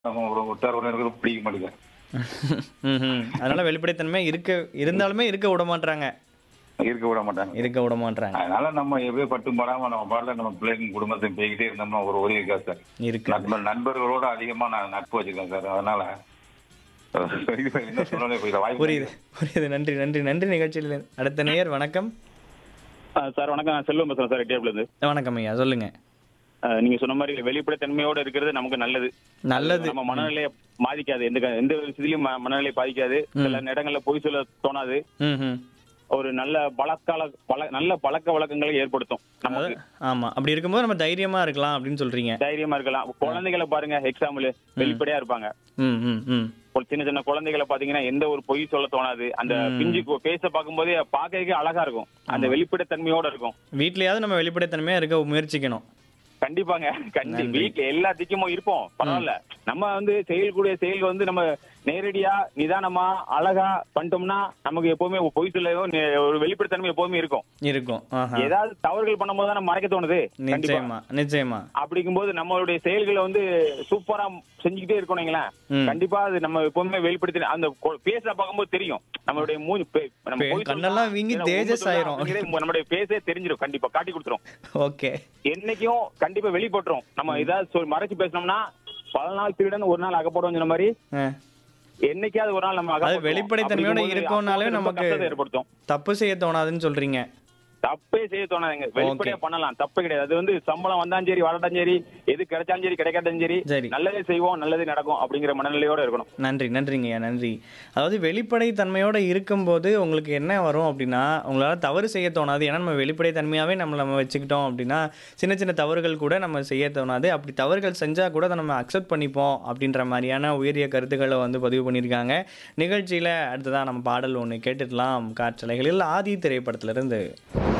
நம்ம ஒரு உற்றார் உறவினர்களுக்கு பிடிக்க மாட்டேங்குது ம்ஹும். அதனால வெளிப்படைத்தன்மை இருக்க இருந்தாலுமே இருக்க விட மாட்றாங்க இருக்க விட மாட்டாங்க இருக்க விட மாட்றாங்க அதனால நம்ம எப்படியோ பட்டும் படாம நம்ம பாடல நம்ம பிள்ளைங்க குடும்பத்தையும் போய்கிட்டே இருந்தோம்னா ஒரு உதவி இருக்கா சார் இருக்கு நண்பர் நண்பர்களோட அதிகமா நான் நட்பு வச்சிருக்கேன் சார் அதனால இது என்ன சொல்லணும் புரியல வாய்ப்பு புரியுது புரியுது நன்றி நன்றி நன்றி நிகழ்ச்சியில் அடுத்த நேயர் வணக்கம் ஆ, சார் வணக்கம் நான் செல்வம் பேசுறேன் சார் டேபிள் இருந்து வணக்கம் ஐயா சொல்லுங்க ஆ, நீங்க சொன்ன மாதிரி வெளிப்படைத்தன்மையோட இருக்கிறது நமக்கு நல்லது நல்லது நம்ம மனநிலையை பாதிக்காது எந்த க- எந்த விஷயத்திலயும் ம- மனநிலையை பாதிக்காது சில இடங்கள்ல பொய் சொல்ல தோணாது ம் ம் ஒரு நல்ல பழக்கால பழ நல்ல பழக்க வழக்கங்களை ஏற்படுத்தும் நமக்கு ஆமா அப்படி இருக்கும்போது நம்ம தைரியமா இருக்கலாம் அப்படின்னு சொல்றீங்க தைரியமா இருக்கலாம் குழந்தைகளை பாருங்க எக்ஸாம்பிள் வெளிப்படையா இருப்பாங்க ம் ம் ம் ஒரு சின்ன சின்ன குழந்தைகளை பாத்தீங்கன்னா எந்த ஒரு பொய் சொல்ல தோணாது அந்த பிஞ்சு பேச பார்க்கும்போதே பார்க்கறதுக்கே அழகா இருக்கும் அந்த வெளிப்படைத்தன்மையோட இருக்கும் வீட்லயாவது நம்ம வெளிப்படைத்தன்மையா இருக்க முயற்சிக்கணும் கண்டிப்பாங்க கண்டி வீட்டுல எல்லா திக்கமும் இருப்போம் பரவாயில்ல நம்ம வந்து செயல்கூடிய செயல் வந்து நம்ம நேரடியா நிதானமா அழகா பண்ணிட்டோம்னா நமக்கு எப்பவுமே பொய் சொல்லவோ நெ- ஒரு வெளிப்படைத்தன்மை எப்பவுமே இருக்கும் இருக்கும் ஆஹா ஏதாவது தவறுகள் பண்ணும்போது தான் நம்ம மறைக்க தோணுது கண்டிப்பா நிச்சயமா நிச்சயமா அப்படிங்கும்போது நம்மளுடைய செயல்களை வந்து சூப்பரா செஞ்சுக்கிட்டே இருக்கணுங்களேன் ம். கண்டிப்பா அது நம்ம எப்பவுமே வெளிப்படுத்தி அந்த கொ- பேச பார்க்கும்போது தெரியும் நம்மளுடைய மூஞ்சி பே- நம்ம பே- பொய் சொல்லலாம், கண்ணெல்லாம் வீங்கி இல்ல உண்மை தேஜஸ் சொல்லலாம் ஆயிரும். அப்படிங்கிறது நம்மளுடைய பேசே தெரிஞ்சிடும் கண்டிப்பா காட்டி கொடுத்துரும் ஓகே என்னைக்கும் கண்டிப்பா வெளிப்பட்டுரும் நம்ம ஏதாவது சொல் மறைச்சு பேசணும்னா பல நாள் திருடன் ஒரு நாள் அகப்படுவோம் சொன்ன மாதிரி என்னைக்காவது ஒரு நாள் நம்ம அது அகப்பட்டுருவோம். வெளிப்படைத்தன்மையோட அப்படிங்கும்போது இருக்கோம்னாலே அப்போ ரொம்ப நமக்கு கஷ்டத்தை ஏற்படுத்தும் தப்பு செய்ய தோணாதுன்னு சொல்றீங்க தப்பே செய்ய தோணாதுங்க வெளிப்படையா பண்ணலாம் தப்பு கிடையாது அது வந்து சம்பளம் வந்தாலும் சரி வரட்டாலும் சரி எது கிடைச்சாலும் சரி கிடைக்காட்டாலும் சரி சரி. நல்லதே செய்வோம் நல்லதே நடக்கும் அப்படிங்கிற மனநிலையோட இருக்கணும் நன்றி நன்றிங்கய்யா நன்றி அதாவது வெளிப்படை தன்மையோட இருக்கும்போது உங்களுக்கு என்ன வரும் அப்படின்னா உங்களால் தவறு செய்ய தோணாது ஏன்னா நம்ம வெளிப்படை தன்மையாகவே நம்ம நம்ம வச்சுக்கிட்டோம் அப்படின்னா சின்ன சின்ன தவறுகள் கூட நம்ம செய்ய தோணாது அப்படி தவறுகள் செஞ்சால் கூட அதை நம்ம அக்செப்ட் பண்ணிப்போம் அப்படின்ற மாதிரியான உயரிய கருத்துக்களை வந்து பதிவு பண்ணியிருக்காங்க நிகழ்ச்சியில் அடுத்ததாக நம்ம பாடல் ஒன்று கேட்டுடலாம் காற்றலைகளில் ஆதி திரைப்படத்திலிருந்து